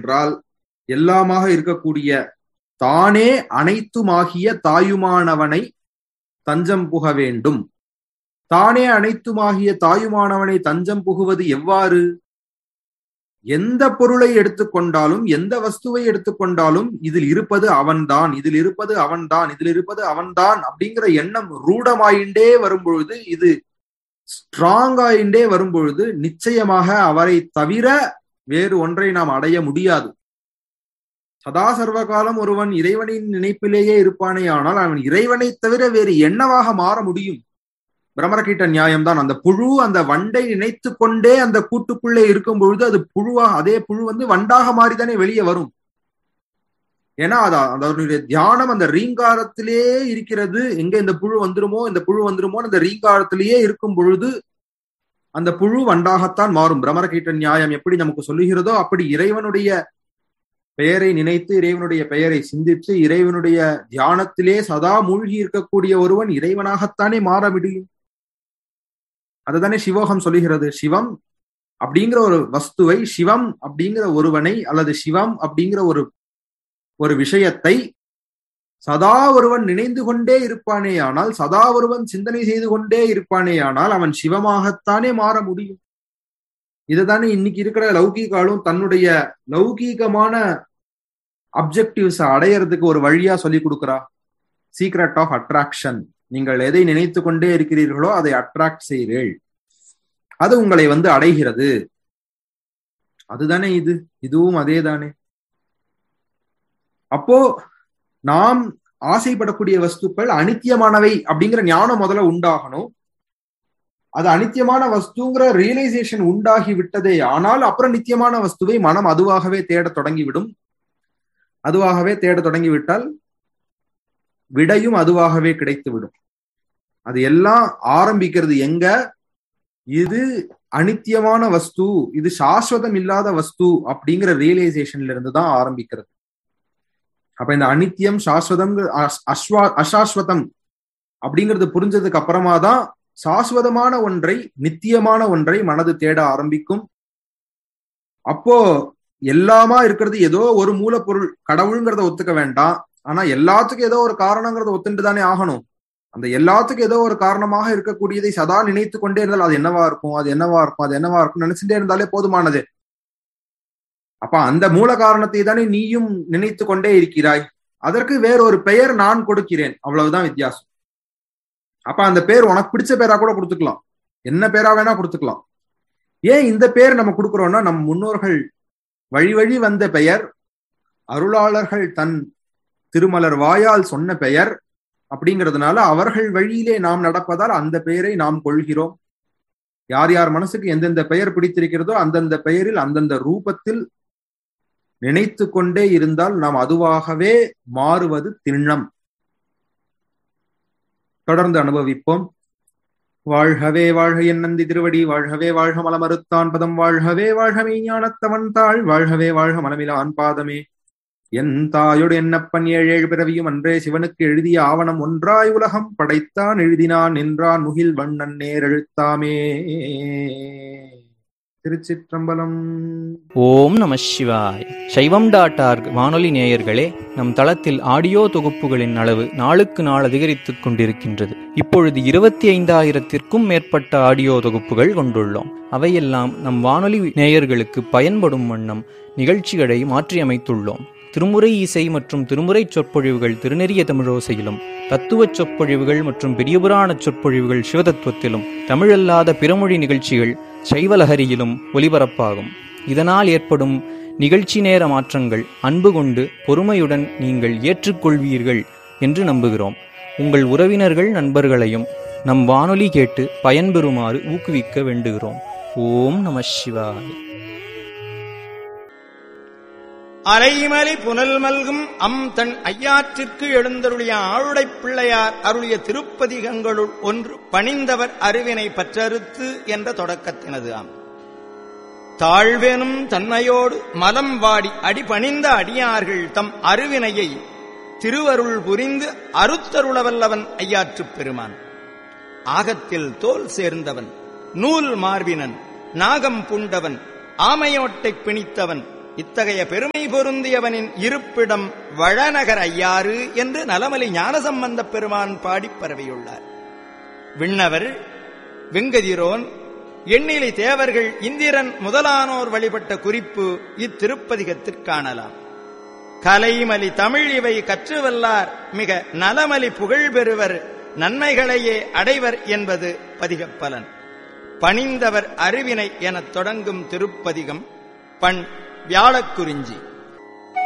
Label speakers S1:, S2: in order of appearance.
S1: என்றால் எல்லாமாக இருக்கக்கூடிய தானே அனைத்துமாகிய தாயுமானவனை தஞ்சம் புக வேண்டும் தானே அனைத்துமாகிய தாயுமானவனை தஞ்சம் புகுவது எவ்வாறு எந்த பொருளை எடுத்துக்கொண்டாலும் எந்த வஸ்துவை எடுத்துக்கொண்டாலும் இதில் இருப்பது அவன்தான் இதில் இருப்பது அவன்தான் இதில் இருப்பது அவன்தான் அப்படிங்கிற எண்ணம் ரூடமாயிண்டே வரும்பொழுது இது ஸ்ட்ராங் ஆயிண்டே வரும்பொழுது நிச்சயமாக அவரை தவிர வேறு ஒன்றை நாம் அடைய முடியாது சதா சர்வகாலம் ஒருவன் இறைவனின் நினைப்பிலேயே இருப்பானே ஆனால் அவன் இறைவனை தவிர வேறு என்னவாக மாற முடியும் பிரமரகீட்ட நியாயம்தான் அந்த புழு அந்த வண்டை நினைத்து கொண்டே அந்த கூட்டுக்குள்ளே இருக்கும் பொழுது அது புழுவா அதே புழு வந்து வண்டாக மாறிதானே வெளியே வரும் ஏன்னா அது அதனுடைய தியானம் அந்த ரீங்காரத்திலே இருக்கிறது எங்க இந்த புழு வந்துருமோ இந்த புழு வந்துருமோ அந்த ரீங்காரத்திலேயே இருக்கும் பொழுது அந்த புழு வண்டாகத்தான் மாறும் பிரமரகீட்ட நியாயம் எப்படி நமக்கு சொல்லுகிறதோ அப்படி இறைவனுடைய பெயரை நினைத்து இறைவனுடைய பெயரை சிந்தித்து இறைவனுடைய தியானத்திலே சதா மூழ்கி இருக்கக்கூடிய ஒருவன் இறைவனாகத்தானே மாற முடியும் அதுதானே சிவோகம் சொல்லுகிறது சிவம் அப்படிங்கிற ஒரு வஸ்துவை சிவம் அப்படிங்கிற ஒருவனை அல்லது சிவம் அப்படிங்கிற ஒரு ஒரு விஷயத்தை சதா ஒருவன் நினைந்து கொண்டே இருப்பானே ஆனால் சதா ஒருவன் சிந்தனை செய்து கொண்டே இருப்பானே ஆனால் அவன் சிவமாகத்தானே மாற முடியும் இதுதானே இன்னைக்கு இருக்கிற லௌகீகாலும் தன்னுடைய லௌகீகமான அப்ஜெக்டிவ்ஸ் அடையறதுக்கு ஒரு வழியா சொல்லி கொடுக்குறா சீக்ரெட் ஆஃப் அட்ராக்ஷன் நீங்கள் எதை நினைத்து கொண்டே இருக்கிறீர்களோ அதை அட்ராக்ட் செய்கிறீர்கள் அது உங்களை வந்து அடைகிறது அதுதானே இது இதுவும் அதே தானே அப்போ நாம் ஆசைப்படக்கூடிய வஸ்துக்கள் அனித்தியமானவை அப்படிங்கிற ஞானம் முதல்ல உண்டாகணும் அது அனித்தியமான வஸ்துங்கிற ரியலைசேஷன் உண்டாகி விட்டதே ஆனால் அப்புறம் நித்தியமான வஸ்துவை மனம் அதுவாகவே தேட தொடங்கிவிடும் அதுவாகவே தேட தொடங்கிவிட்டால் விடையும் அதுவாகவே கிடைத்துவிடும் அது எல்லாம் ஆரம்பிக்கிறது எங்க இது அனித்தியமான வஸ்து இது சாஸ்வதம் இல்லாத வஸ்து அப்படிங்கிற ரியலைசேஷன்ல இருந்து தான் ஆரம்பிக்கிறது அப்ப இந்த அனித்தியம் சாஸ்வதம் அஸ்வா அசாஸ்வதம் அப்படிங்கிறது புரிஞ்சதுக்கு அப்புறமா தான் சாஸ்வதமான ஒன்றை நித்தியமான ஒன்றை மனது தேட ஆரம்பிக்கும் அப்போ எல்லாமா இருக்கிறது ஏதோ ஒரு மூலப்பொருள் கடவுளுங்கிறத ஒத்துக்க வேண்டாம் ஆனா எல்லாத்துக்கும் ஏதோ ஒரு காரணங்கிறத ஒத்துட்டு தானே ஆகணும் அந்த எல்லாத்துக்கும் ஏதோ ஒரு காரணமாக இருக்கக்கூடியதை சதா நினைத்து கொண்டே இருந்தால் அது என்னவா இருக்கும் அது என்னவா இருக்கும் அது என்னவா இருக்கும் நினைச்சுட்டே இருந்தாலே போதுமானது அப்ப அந்த மூல காரணத்தை தானே நீயும் நினைத்து கொண்டே இருக்கிறாய் அதற்கு வேறொரு பெயர் நான் கொடுக்கிறேன் அவ்வளவுதான் வித்தியாசம் அப்ப அந்த பேர் உனக்கு பிடிச்ச பேரா கூட கொடுத்துக்கலாம் என்ன பேரா வேணா கொடுத்துக்கலாம் ஏன் இந்த பேர் நம்ம கொடுக்குறோம்னா நம் முன்னோர்கள் வழி வழி வந்த பெயர் அருளாளர்கள் தன் திருமலர் வாயால் சொன்ன பெயர் அப்படிங்கிறதுனால அவர்கள் வழியிலே நாம் நடப்பதால் அந்த பெயரை நாம் கொள்கிறோம் யார் யார் மனசுக்கு எந்தெந்த பெயர் பிடித்திருக்கிறதோ அந்தந்த பெயரில் அந்தந்த ரூபத்தில் நினைத்து கொண்டே இருந்தால் நாம் அதுவாகவே மாறுவது திண்ணம் தொடர்ந்து அனுபவிப்போம் வாழ்கவே வாழ்க என் நந்தி திருவடி வாழ்கவே வாழ்க மலமறுத்தான் பதம் வாழ்கவே வாழ்க மெய்ஞானத்தவன் தாள் வாழ்கவே வாழ்க மனமிலான் பாதமே என் தாயோடு என்னப்பன் ஏழேழு பிறவியும் அன்றே சிவனுக்கு எழுதிய ஆவணம் ஒன்றாய் உலகம் படைத்தான் எழுதினான் நின்றான் முகில் வண்ணன் நேர் எழுத்தாமே திருச்சிற்றம்பலம்
S2: ஓம் நம சிவாய் சைவம் டாட் ஆர்க் வானொலி நேயர்களே நம் தளத்தில் ஆடியோ தொகுப்புகளின் அளவு நாளுக்கு நாள் அதிகரித்துக் கொண்டிருக்கின்றது இப்பொழுது இருபத்தி ஐந்தாயிரத்திற்கும் மேற்பட்ட ஆடியோ தொகுப்புகள் கொண்டுள்ளோம் அவையெல்லாம் நம் வானொலி நேயர்களுக்கு பயன்படும் வண்ணம் நிகழ்ச்சிகளை மாற்றியமைத்துள்ளோம் திருமுறை இசை மற்றும் திருமுறை சொற்பொழிவுகள் திருநெறிய தமிழோசையிலும் தத்துவச் சொற்பொழிவுகள் மற்றும் பெரியபுராண சொற்பொழிவுகள் சிவதத்துவத்திலும் தமிழல்லாத பிறமொழி நிகழ்ச்சிகள் சைவலஹரியிலும் ஒலிபரப்பாகும் இதனால் ஏற்படும் நிகழ்ச்சி நேர மாற்றங்கள் அன்பு கொண்டு பொறுமையுடன் நீங்கள் ஏற்றுக்கொள்வீர்கள் என்று நம்புகிறோம் உங்கள் உறவினர்கள் நண்பர்களையும் நம் வானொலி கேட்டு பயன்பெறுமாறு ஊக்குவிக்க வேண்டுகிறோம் ஓம் நம சிவாய்
S3: அலைமலி புனல் மல்கும் அம் தன் ஐயாற்றிற்கு எழுந்தருளிய ஆளுடைப் பிள்ளையார் அருளிய திருப்பதிகங்களுள் ஒன்று பணிந்தவர் அருவினை பற்றறுத்து என்ற தொடக்கத்தினது ஆம் தாழ்வெனும் தன்மையோடு மலம் வாடி அடிபணிந்த அடியார்கள் தம் அருவினையை திருவருள் புரிந்து அருத்தருளவல்லவன் ஐயாற்றுப் பெருமான் ஆகத்தில் தோல் சேர்ந்தவன் நூல் மார்பினன் நாகம் பூண்டவன் ஆமையோட்டைப் பிணித்தவன் இத்தகைய பெருமை பொருந்தியவனின் இருப்பிடம் வளநகர் ஐயாறு என்று நலமலி ஞானசம்பந்தப் பெருமான் பாடிப் பரவியுள்ளார் விண்ணவர் வெங்கதிரோன் எண்ணிலி தேவர்கள் இந்திரன் முதலானோர் வழிபட்ட குறிப்பு இத்திருப்பதிகத்திற் காணலாம் கலைமலி தமிழ் இவை கற்றுவல்லார் மிக நலமலி புகழ் பெறுவர் நன்மைகளையே அடைவர் என்பது பதிகப்பலன் பணிந்தவர் அறிவினை எனத் தொடங்கும் திருப்பதிகம் பண் வியாழக்குறிஞ்சி